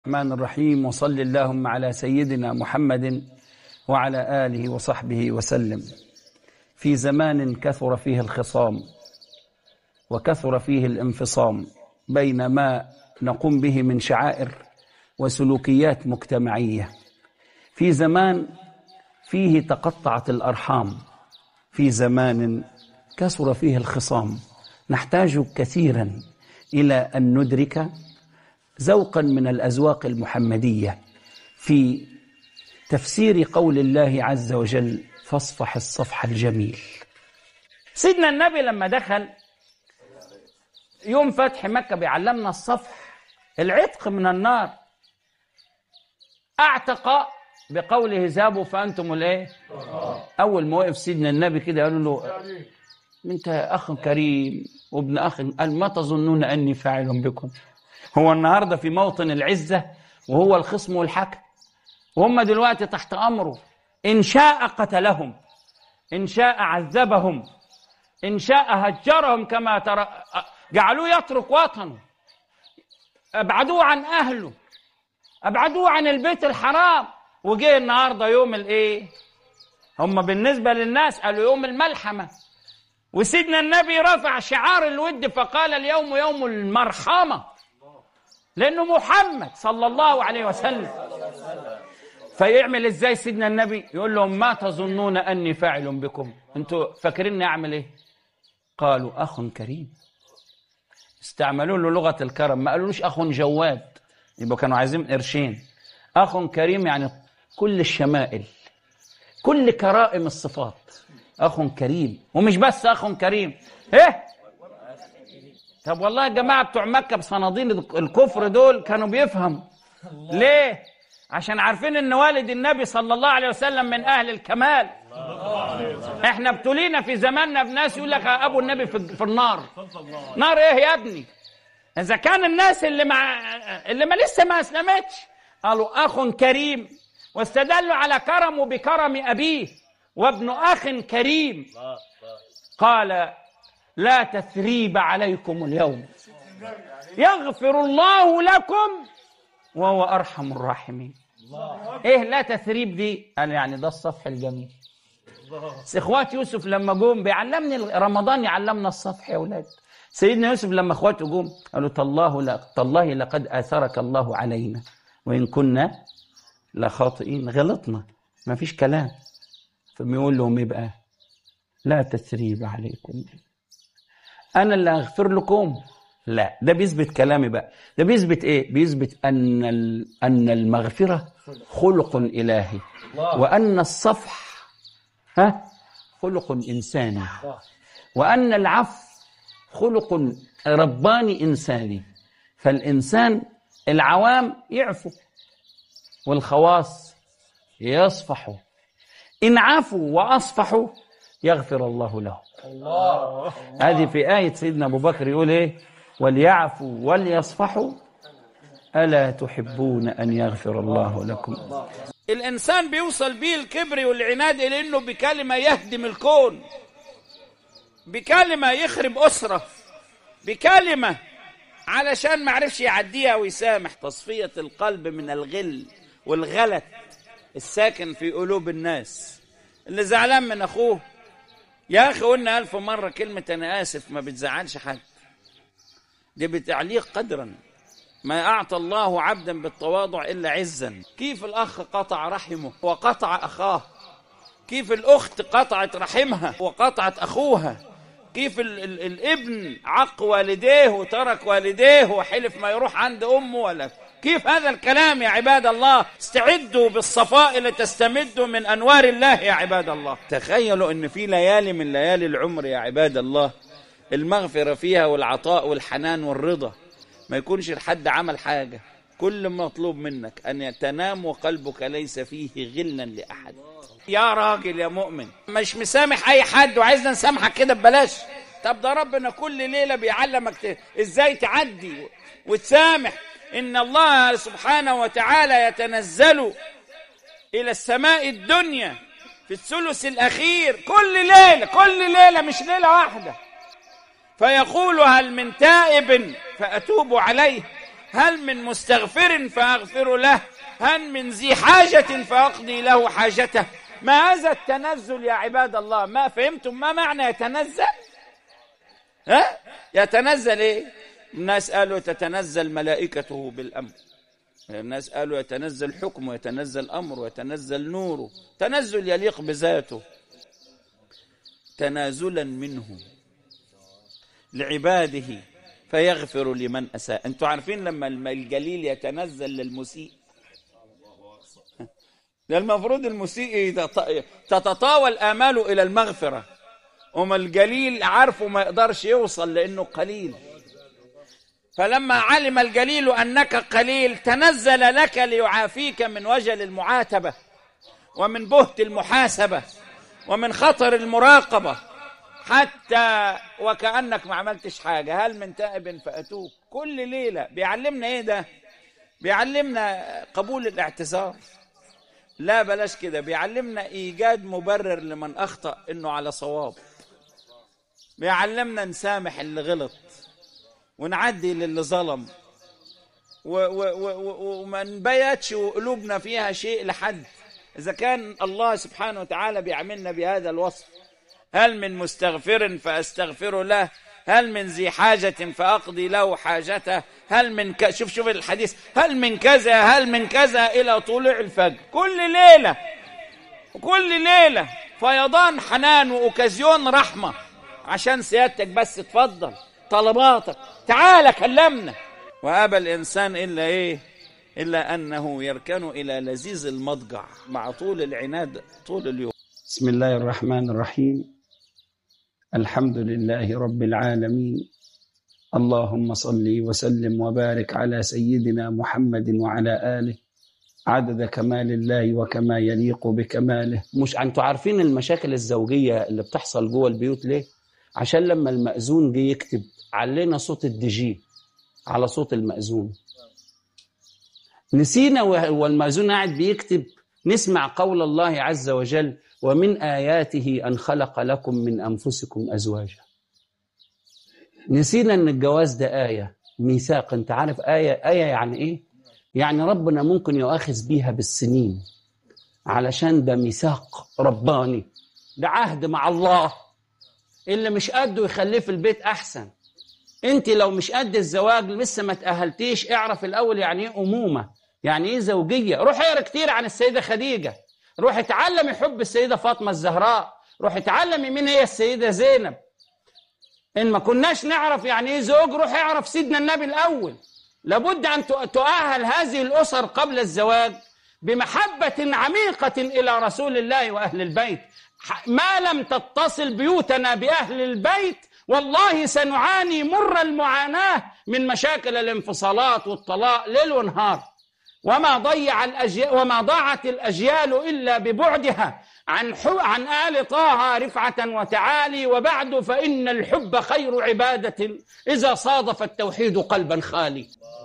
الرحمن الرحيم وصل اللهم على سيدنا محمد وعلى آله وصحبه وسلم في زمان كثر فيه الخصام وكثر فيه الانفصام بين ما نقوم به من شعائر وسلوكيات مجتمعية في زمان فيه تقطعت الأرحام في زمان كثر فيه الخصام نحتاج كثيرا إلى أن ندرك ذوقا من الأذواق المحمدية في تفسير قول الله عز وجل فاصفح الصفح الجميل سيدنا النبي لما دخل يوم فتح مكة بيعلمنا الصفح العتق من النار اعتق بقوله ذهبوا فانتم الايه اول ما وقف سيدنا النبي كده قالوا له انت اخ كريم وابن اخ قال ما تظنون اني فاعل بكم هو النهارده في موطن العزه وهو الخصم والحكم وهم دلوقتي تحت امره ان شاء قتلهم ان شاء عذبهم ان شاء هجرهم كما ترى جعلوه يترك وطنه ابعدوه عن اهله ابعدوه عن البيت الحرام وجه النهارده يوم الايه هم بالنسبه للناس قالوا يوم الملحمه وسيدنا النبي رفع شعار الود فقال اليوم يوم المرحمه لانه محمد صلى الله عليه وسلم فيعمل ازاي سيدنا النبي يقول لهم ما تظنون اني فاعل بكم انتوا فاكريني اعمل ايه قالوا اخ كريم استعملوا له لغه الكرم ما قالولوش اخ جواد يبقى كانوا عايزين قرشين اخ كريم يعني كل الشمائل كل كرائم الصفات اخ كريم ومش بس اخ كريم ايه طب والله يا جماعه بتوع مكه بصناديل الكفر دول كانوا بيفهموا ليه عشان عارفين ان والد النبي صلى الله عليه وسلم من اهل الكمال احنا ابتلينا في زماننا بناس يقول لك ابو النبي في, في النار نار ايه يا ابني اذا كان الناس اللي مع اللي ما لسه ما اسلمتش قالوا اخ كريم واستدلوا على كرمه بكرم ابيه وابن اخ كريم قال لا تثريب عليكم اليوم يغفر الله لكم وهو ارحم الراحمين ايه لا تثريب دي قال يعني ده الصفح الجميل اخوات يوسف لما جم بيعلمني رمضان يعلمنا الصفح يا اولاد سيدنا يوسف لما اخواته جم قالوا تالله لا تالله لقد اثرك الله علينا وان كنا لخاطئين غلطنا ما فيش كلام فبيقول لهم ايه بقى لا تثريب عليكم انا اللي اغفر لكم لا ده بيثبت كلامي بقى ده بيثبت ايه بيثبت ان ان المغفره خلق الهي وان الصفح ها خلق انساني وان العفو خلق رباني انساني فالانسان العوام يعفو والخواص يصفحوا ان عفوا واصفحوا يغفر الله لهم الله هذه في آية سيدنا أبو بكر يقول إيه وليعفوا وليصفحوا ألا تحبون أن يغفر الله لكم الإنسان بيوصل بيه الكبر والعناد إلى إنه بكلمة يهدم الكون بكلمة يخرب أسرة بكلمة علشان ما عرفش يعديها ويسامح تصفية القلب من الغل والغلط الساكن في قلوب الناس اللي زعلان من أخوه يا أخي قلنا ألف مرة كلمة أنا آسف ما بتزعلش حد دي بتعليق قدرا ما أعطى الله عبدا بالتواضع إلا عزا كيف الأخ قطع رحمه وقطع أخاه كيف الأخت قطعت رحمها وقطعت أخوها كيف ال ال الابن عق والديه وترك والديه وحلف ما يروح عند أمه ولا كيف هذا الكلام يا عباد الله استعدوا بالصفاء لتستمدوا من أنوار الله يا عباد الله تخيلوا أن في ليالي من ليالي العمر يا عباد الله المغفرة فيها والعطاء والحنان والرضا ما يكونش الحد عمل حاجة كل مطلوب منك أن تنام وقلبك ليس فيه غلا لأحد يا راجل يا مؤمن مش مسامح أي حد وعايزنا نسامحك كده ببلاش طب ده ربنا كل ليلة بيعلمك ت... ازاي تعدي وتسامح إن الله سبحانه وتعالى يتنزل إلى السماء الدنيا في الثلث الأخير كل ليلة كل ليلة مش ليلة واحدة فيقول هل من تائب فأتوب عليه هل من مستغفر فأغفر له هل من ذي حاجة فأقضي له حاجته ما هذا التنزل يا عباد الله ما فهمتم ما معنى يتنزل ها يتنزل ايه الناس قالوا تتنزل ملائكته بالأمر الناس قالوا يتنزل حكمه ويتنزل أمره ويتنزل نوره تنزل يليق بذاته تنازلا منه لعباده فيغفر لمن أساء أنتوا عارفين لما الجليل يتنزل للمسيء ده المفروض المسيء تتطاول آماله إلى المغفرة وما الجليل عارفه ما يقدرش يوصل لأنه قليل فلما علم الجليل أنك قليل تنزل لك ليعافيك من وجل المعاتبة ومن بهت المحاسبة ومن خطر المراقبة حتى وكأنك ما عملتش حاجة هل من تائب فأتوب كل ليلة بيعلمنا إيه ده بيعلمنا قبول الاعتذار لا بلاش كده بيعلمنا إيجاد مبرر لمن أخطأ إنه على صواب بيعلمنا نسامح اللي غلط ونعدي للي ظلم وما نبيتش قلوبنا فيها شيء لحد إذا كان الله سبحانه وتعالى بيعملنا بهذا الوصف هل من مستغفر فأستغفر له هل من ذي حاجة فأقضي له حاجته هل من ك... شوف شوف الحديث هل من كذا هل من كذا إلى طلوع الفجر كل ليلة كل ليلة فيضان حنان وأوكازيون رحمة عشان سيادتك بس تفضل طلباتك تعال كلمنا وأبى الإنسان إلا إيه إلا أنه يركن إلى لذيذ المضجع مع طول العناد طول اليوم بسم الله الرحمن الرحيم الحمد لله رب العالمين اللهم صل وسلم وبارك على سيدنا محمد وعلى آله عدد كمال الله وكما يليق بكماله مش انتوا عارفين المشاكل الزوجية اللي بتحصل جوه البيوت ليه عشان لما المأذون جه يكتب علينا صوت الدي جي على صوت المأذون نسينا والمأذون قاعد بيكتب نسمع قول الله عز وجل ومن آياته أن خلق لكم من أنفسكم أزواجا نسينا أن الجواز ده آية ميثاق أنت عارف آية آية يعني إيه؟ يعني ربنا ممكن يؤاخذ بيها بالسنين علشان ده ميثاق رباني ده عهد مع الله اللي مش قده يخليه في البيت أحسن انت لو مش قد الزواج لسه ما تأهلتيش اعرف الأول يعني ايه أمومة يعني ايه زوجية روح اقرا كتير عن السيدة خديجة روح اتعلمي حب السيدة فاطمة الزهراء روح اتعلمي مين هي السيدة زينب إن ما كناش نعرف يعني إيه زوج روح اعرف سيدنا النبي الأول لابد أن تؤهل هذه الأسر قبل الزواج بمحبة عميقة إلى رسول الله وأهل البيت ما لم تتصل بيوتنا بأهل البيت والله سنعاني مر المعاناة من مشاكل الانفصالات والطلاق ليل ونهار وما ضيع الأجيال وما ضاعت الأجيال إلا ببعدها عن عن آل طه رفعة وتعالي وبعد فإن الحب خير عبادة إذا صادف التوحيد قلبا خالي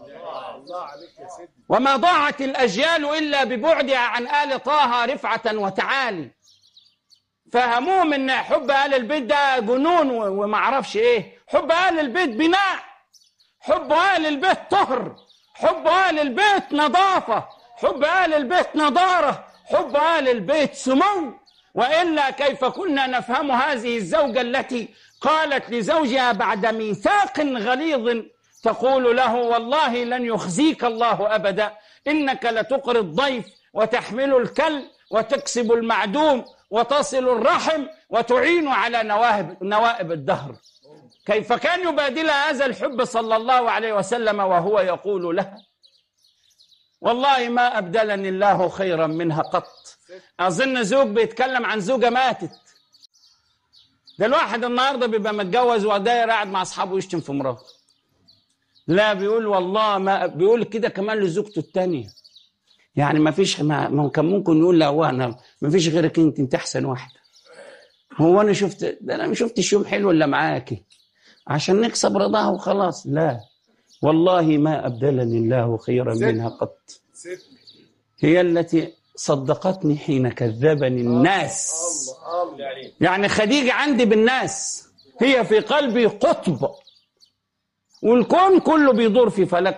وما ضاعت الأجيال إلا ببعدها عن آل طه رفعة وتعالي فهموهم ان حب اهل البيت ده جنون وما اعرفش ايه حب اهل البيت بناء حب اهل البيت طهر حب اهل البيت نظافه حب اهل البيت نضاره حب اهل البيت سمو والا كيف كنا نفهم هذه الزوجه التي قالت لزوجها بعد ميثاق غليظ تقول له والله لن يخزيك الله ابدا انك لتقري الضيف وتحمل الكل وتكسب المعدوم وتصل الرحم وتعين على نواهب نوائب الدهر كيف كان يبادل هذا الحب صلى الله عليه وسلم وهو يقول لها والله ما أبدلني الله خيرا منها قط أظن زوج بيتكلم عن زوجة ماتت ده الواحد النهارده بيبقى متجوز وداير قاعد مع أصحابه يشتم في مراته لا بيقول والله ما بيقول كده كمان لزوجته الثانيه يعني ما فيش ما كان ممكن يقول لا هو انا ما فيش غيرك انت انت احسن واحده هو انا شفت ده انا ما شفتش يوم حلو الا معاكي عشان نكسب رضاها وخلاص لا والله ما ابدلني الله خيرا منها قط هي التي صدقتني حين كذبني الناس يعني خديجه عندي بالناس هي في قلبي قطب والكون كله بيدور في فلكها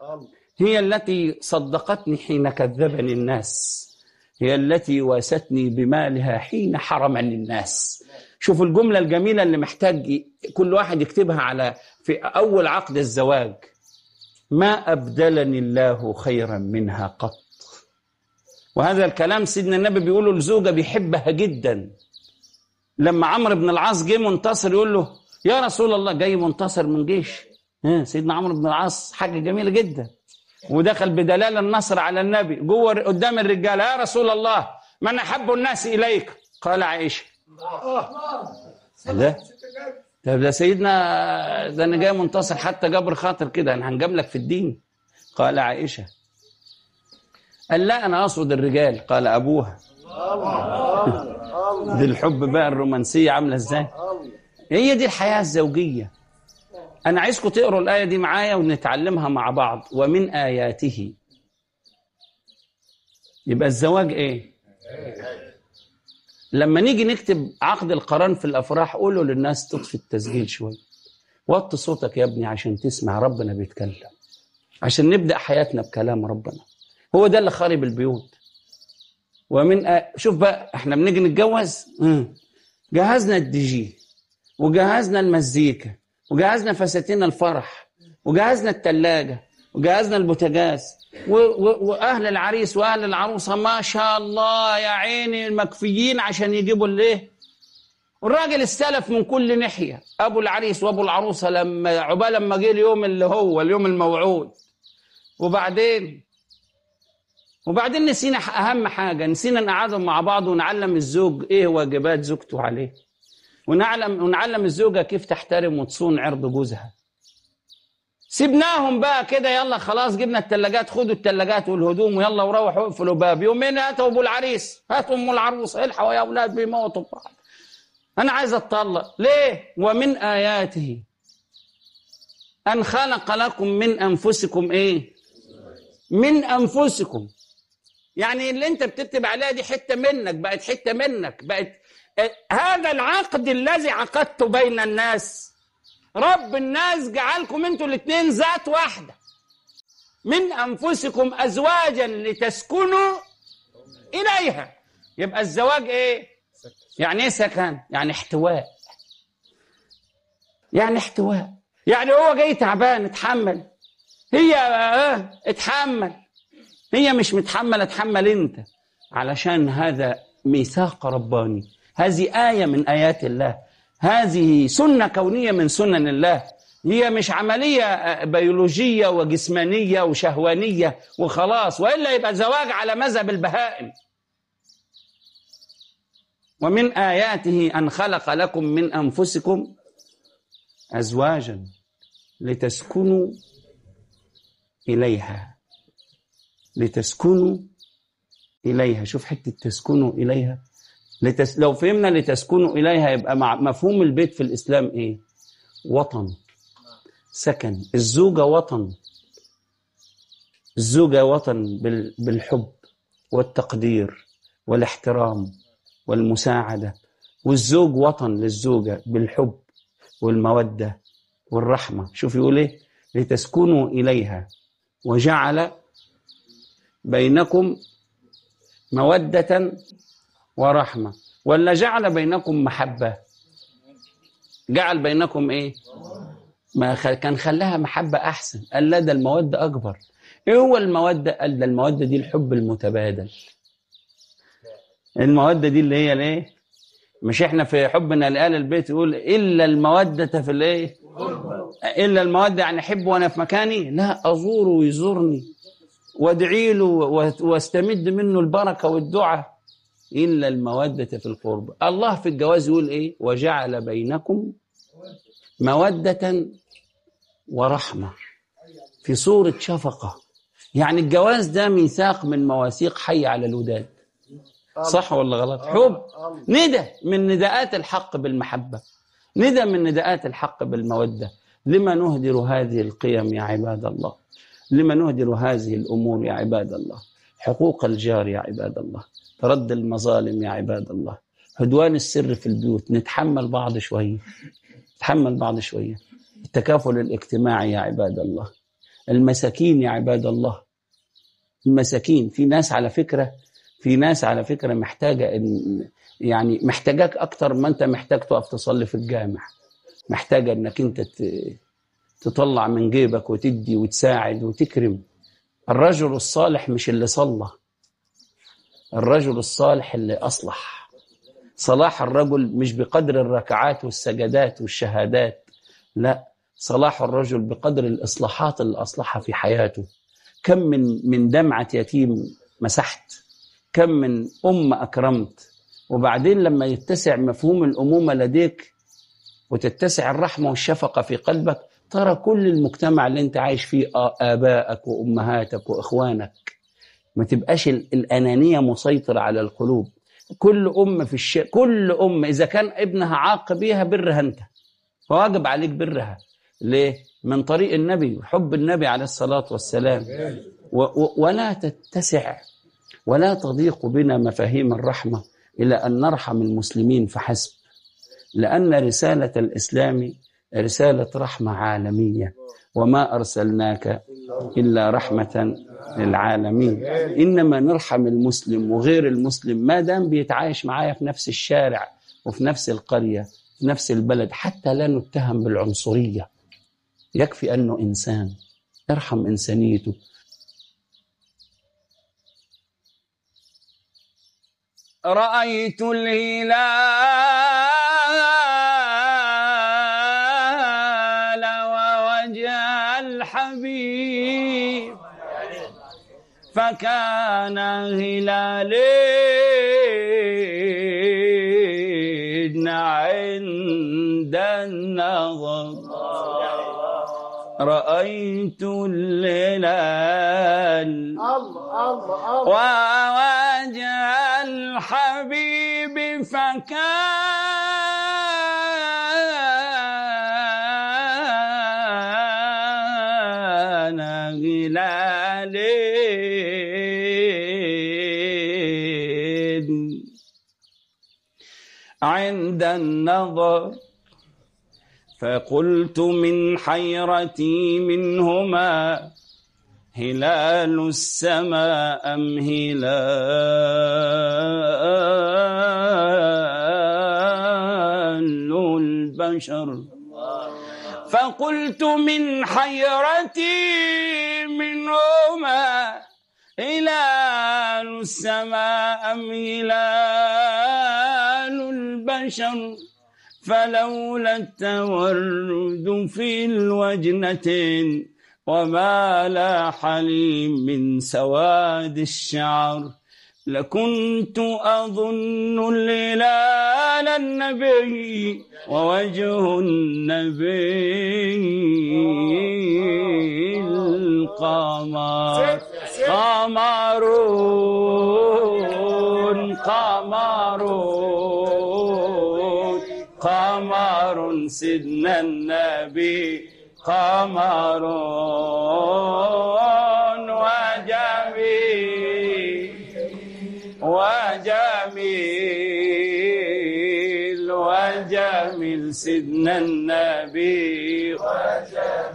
هي التي صدقتني حين كذبني الناس هي التي واستني بمالها حين حرمني الناس شوفوا الجملة الجميلة اللي محتاج ي- كل واحد يكتبها على في أول عقد الزواج ما أبدلني الله خيرا منها قط وهذا الكلام سيدنا النبي بيقوله لزوجة بيحبها جدا لما عمرو بن العاص جه منتصر يقول له يا رسول الله جاي منتصر من جيش ها، سيدنا عمرو بن العاص حاجة جميلة جدا ودخل بدلال النصر على النبي جوه قدام الرجال يا رسول الله من أحب الناس إليك قال عائشة ده طب ده سيدنا ده انا جاي منتصر حتى جبر خاطر كده انا هنجاب لك في الدين قال عائشه قال لا انا اقصد الرجال قال ابوها دي الحب بقى الرومانسيه عامله ازاي هي دي الحياه الزوجيه انا عايزكم تقروا الايه دي معايا ونتعلمها مع بعض ومن اياته يبقى الزواج ايه لما نيجي نكتب عقد القران في الافراح قولوا للناس تطفي التسجيل شويه وطي صوتك يا ابني عشان تسمع ربنا بيتكلم عشان نبدا حياتنا بكلام ربنا هو ده اللي خارب البيوت ومن أ... شوف بقى احنا بنيجي نتجوز مم. جهزنا الدي جي وجهزنا المزيكا وجهزنا فساتين الفرح وجهزنا الثلاجه وجهزنا البوتاجاز و... و... واهل العريس واهل العروسه ما شاء الله يا عيني مكفيين عشان يجيبوا الايه والراجل استلف من كل ناحيه ابو العريس وابو العروسه لما عقبال لما جه اليوم اللي هو اليوم الموعود وبعدين وبعدين نسينا اهم حاجه نسينا نقعدهم مع بعض ونعلم الزوج ايه واجبات زوجته عليه ونعلم ونعلم الزوجه كيف تحترم وتصون عرض جوزها سيبناهم بقى كده يلا خلاص جبنا الثلاجات خدوا الثلاجات والهدوم ويلا وروحوا اقفلوا باب يومين هاتوا ابو العريس هاتوا ام العروس الحقوا يا اولاد بيموتوا بعض انا عايز اتطلق ليه ومن اياته ان خلق لكم من انفسكم ايه من انفسكم يعني اللي انت بتكتب عليها دي حته منك بقت حته منك بقت آه، هذا العقد الذي عقدته بين الناس رب الناس جعلكم انتوا الاثنين ذات واحده من انفسكم ازواجا لتسكنوا اليها يبقى الزواج ايه يعني ايه سكن يعني احتواء يعني احتواء يعني هو جاي تعبان اتحمل هي اه اتحمل هي مش متحمل اتحمل انت علشان هذا ميثاق رباني هذه آية من آيات الله هذه سنة كونية من سنن الله هي مش عملية آه، بيولوجية وجسمانية وشهوانية وخلاص وإلا يبقى زواج على مذهب البهائم ومن آياته أن خلق لكم من أنفسكم أزواجا لتسكنوا إليها لتسكنوا إليها شوف حتة تسكنوا إليها لتس... لو فهمنا لتسكنوا إليها يبقى مع... مفهوم البيت في الإسلام إيه وطن سكن الزوجة وطن الزوجة وطن بال... بالحب والتقدير والاحترام والمساعدة والزوج وطن للزوجة بالحب والمودة والرحمة شوف يقول إيه لتسكنوا إليها وجعل بينكم مودة ورحمة ولا جعل بينكم محبة جعل بينكم إيه ما خ... كان خلاها محبة أحسن قال لا ده المودة أكبر إيه هو المودة قال ده المودة دي الحب المتبادل المودة دي اللي هي الايه مش احنا في حبنا لآل البيت يقول إلا المودة في الايه إلا المودة يعني أحب وأنا في مكاني لا أزوره ويزورني وادعي له واستمد منه البركة والدعاء إلا المودة في القرب الله في الجواز يقول إيه وجعل بينكم مودة ورحمة في صورة شفقة يعني الجواز ده ميثاق من مواثيق حي على الوداد صح ولا غلط حب ندى من نداءات الحق بالمحبة ندى من نداءات الحق بالمودة لما نهدر هذه القيم يا عباد الله لما نهدر هذه الأمور يا عباد الله حقوق الجار يا عباد الله رد المظالم يا عباد الله هدوان السر في البيوت نتحمل بعض شوية نتحمل بعض شوية التكافل الاجتماعي يا عباد الله المساكين يا عباد الله المساكين في ناس على فكرة في ناس على فكرة محتاجة إن يعني محتاجاك أكتر ما أنت محتاج تقف تصلي في الجامع محتاجة إنك أنت ت- تطلع من جيبك وتدي وتساعد وتكرم الرجل الصالح مش اللي صلى الرجل الصالح اللي أصلح صلاح الرجل مش بقدر الركعات والسجدات والشهادات لا صلاح الرجل بقدر الإصلاحات اللي أصلحها في حياته كم من من دمعة يتيم مسحت كم من أم أكرمت وبعدين لما يتسع مفهوم الأمومة لديك وتتسع الرحمة والشفقة في قلبك ترى كل المجتمع اللي انت عايش فيه آ- آبائك وأمهاتك وإخوانك ما تبقاش ال- الأنانية مسيطرة على القلوب كل أم في الشيء كل أم إذا كان ابنها عاق بيها برها أنت فواجب عليك برها ليه؟ من طريق النبي وحب النبي عليه الصلاة والسلام و و ولا تتسع ولا تضيق بنا مفاهيم الرحمة إلى أن نرحم المسلمين فحسب لأن رسالة الإسلام رسالة رحمة عالمية وما أرسلناك إلا رحمة للعالمين إنما نرحم المسلم وغير المسلم ما دام بيتعايش معايا في نفس الشارع وفي نفس القرية في نفس البلد حتى لا نتهم بالعنصرية يكفي أنه إنسان ارحم إنسانيته رأيت الهلال ووجه الحبيب فكان هلالين عند النظر رأيت الهلال ووجه الحبيب فكان هلالين عند النظر فقلت من حيرتي منهما هلال السماء أم هلال البشر فقلت من حيرتي منهما هلال السماء أم هلال البشر فلولا التورد في الوجنتين وما لاح لي من سواد الشعر لكنت أظن الهلال النبي ووجه النبي القمر قمرون قمرون قمر سيدنا النبي قمر وجميل وجميل وجميل سيدنا النبي